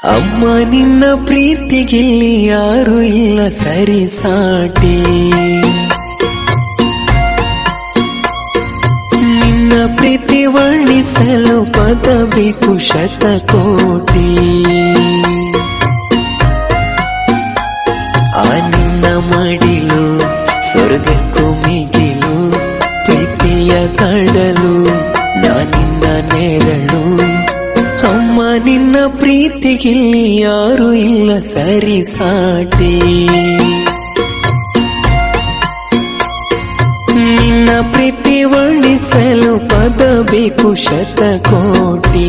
ಅಮ್ಮ ನಿನ್ನ ಪ್ರೀತಿಗಿಲ್ಲಿ ಯಾರು ಇಲ್ಲ ಸರಿ ಸಾಟಿ ನಿನ್ನ ಪ್ರೀತಿ ವರ್ಣಿಸಲು ಪದ ಬೇಕು ಶತಕೋಟಿ ಆ ನಿನ್ನ ಮಡಿಲು ಸ್ವರ್ಗಕ್ಕೂ ಮಿಗಿಲು ಪ್ರೀತಿಯ ಕಡಲು ನಾನಿನ್ನ ನೆರಳು ಅಮ್ಮ ನಿನ್ನ ಪ್ರೀತಿಗಿಲ್ಲಿ ಯಾರು ಇಲ್ಲ ಸರಿ ಸಾಟಿ ನಿನ್ನ ಪ್ರೀತಿ ವರ್ಣಿಸಲು ಪದ ಬೇಕು ಶತಕೋಟಿ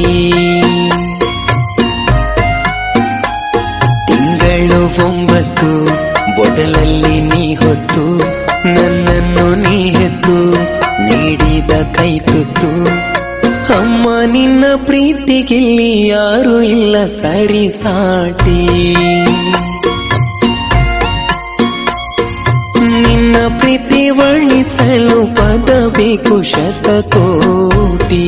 ತಿಂಗಳು ಒಂಬತ್ತು ಬೊಡಲಲ್ಲಿ ನೀ ಹೊತ್ತು ನನ್ನನ್ನು ನೀ ಹೆತ್ತು ನೀಡಿದ ಕೈ ತುತ್ತು ಅಮ್ಮ ನಿನ್ನ ಪ್ರೀತಿಗಿಲ್ಲಿ ಯಾರು ಇಲ್ಲ ಸರಿ ಸಾಟಿ ನಿನ್ನ ಪ್ರೀತಿ ವರ್ಣಿಸಲು ಪದ ಬೇಕು ಶತಕೋಟಿ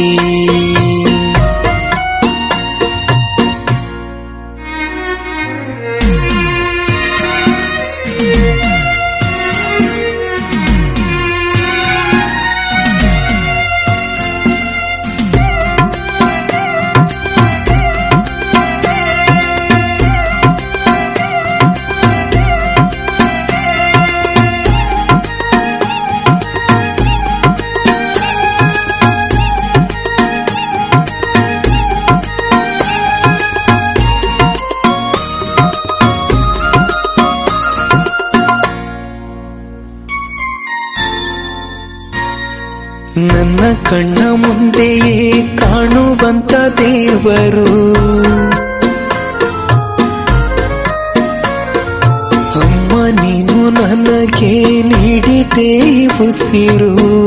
ನನ್ನ ಕಣ್ಣ ಮುಂದೆಯೇ ಕಾಣುವಂತ ದೇವರು ಅಮ್ಮ ನೀನು ನನಗೆ ನೀಡಿದೆ ಈ ಉಸಿರು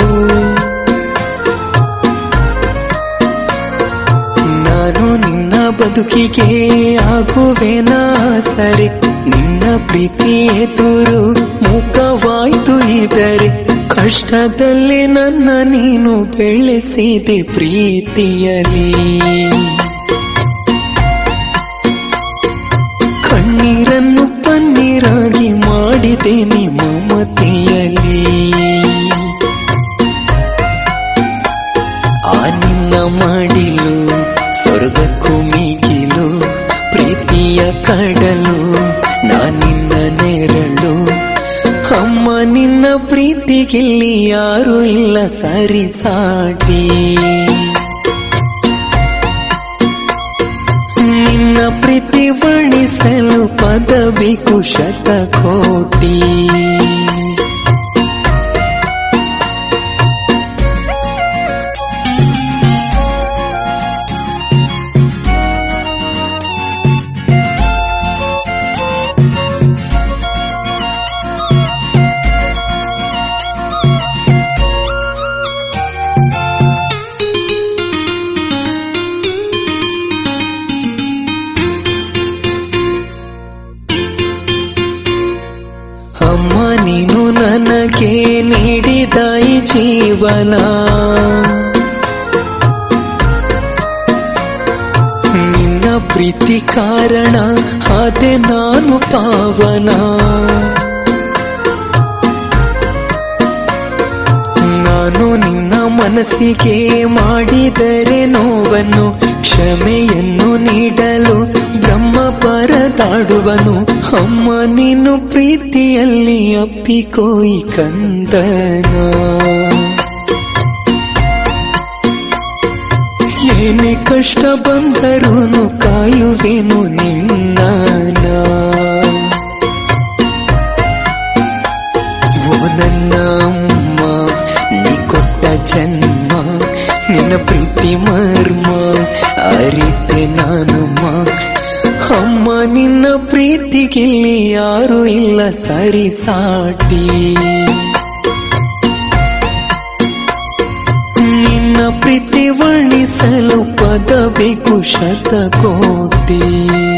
ನಾನು ನಿನ್ನ ಬದುಕಿಗೆ ಆಗುವೆನ ಸರಿ ನಿನ್ನ ಪ್ರೀತಿ ಎದುರು ಮುಖವಾಯ್ತು ಇದರೆ ಕಷ್ಟದಲ್ಲಿ ನನ್ನ ನೀನು ಬೆಳೆಸಿದೆ ಪ್ರೀತಿಯಲಿ ಕಣ್ಣೀರನ್ನು ಪನ್ನೀರಾಗಿ ಮಾಡಿದೆ ನೀ ಮಮತೆಯಲಿ ಆ ನಿನ್ನ ಮಾಡಿಲು ಸ್ವರ್ಗಕ್ಕೂ ಮಿಗಿಲು ಪ್ರೀತಿಯ ಕಡಲು ನಾನಿನ್ನ ನೆರಳು ಅಮ್ಮ ನಿನ್ನ ಪ್ರೀತಿಗಿಲ್ಲಿ ಯಾರು ಇಲ್ಲ ಸರಿ ಸಾಟಿ ನಿನ್ನ ಪ್ರೀತಿ ವರ್ಣಿಸಲು ಪದ ಬೇಕು ಶತಕೋಟಿ ಅಮ್ಮ ನೀನು ನನಗೆ ನೀಡಿದ ಈ ಜೀವನ ನಿನ್ನ ಪ್ರೀತಿ ಕಾರಣ ಅದೇ ನಾನು ಪಾವನ ನಾನು ನಿನ್ನ ಮನಸ್ಸಿಗೆ ಮಾಡಿದರೆ ನೋವನ್ನು ಕ್ಷಮೆಯನ್ನು ನೀಡಲು ಬ್ರಹ್ಮ ಪರದಾಡುವನು ಅಮ್ಮ ನೀನು ಪ್ರೀತಿಯಲ್ಲಿ ಅಪ್ಪಿಕೋಯಿ ಕಂದನ ಏನೇ ಕಷ್ಟ ಬಂದರೂ ಕಾಯುವೆನು ನಿನ್ನ ಓ ನನ್ನ ಅಮ್ಮ ನೀ ಕೊಟ್ಟ ಜನ್ಮ ನಿನ್ನ ಪ್ರೀತಿ ಮರ್ಮ ಅರಿತೆ ನಾನಮ್ಮ ಅಮ್ಮ ನಿನ್ನ ಪ್ರೀತಿಗಿಲ್ಲಿ ಯಾರು ಇಲ್ಲ ಸರಿ ಸಾಟಿ ನಿನ್ನ ಪ್ರೀತಿ ವರ್ಣಿಸಲು ಪದ ಬೇಕು ಶತಕೋಟಿ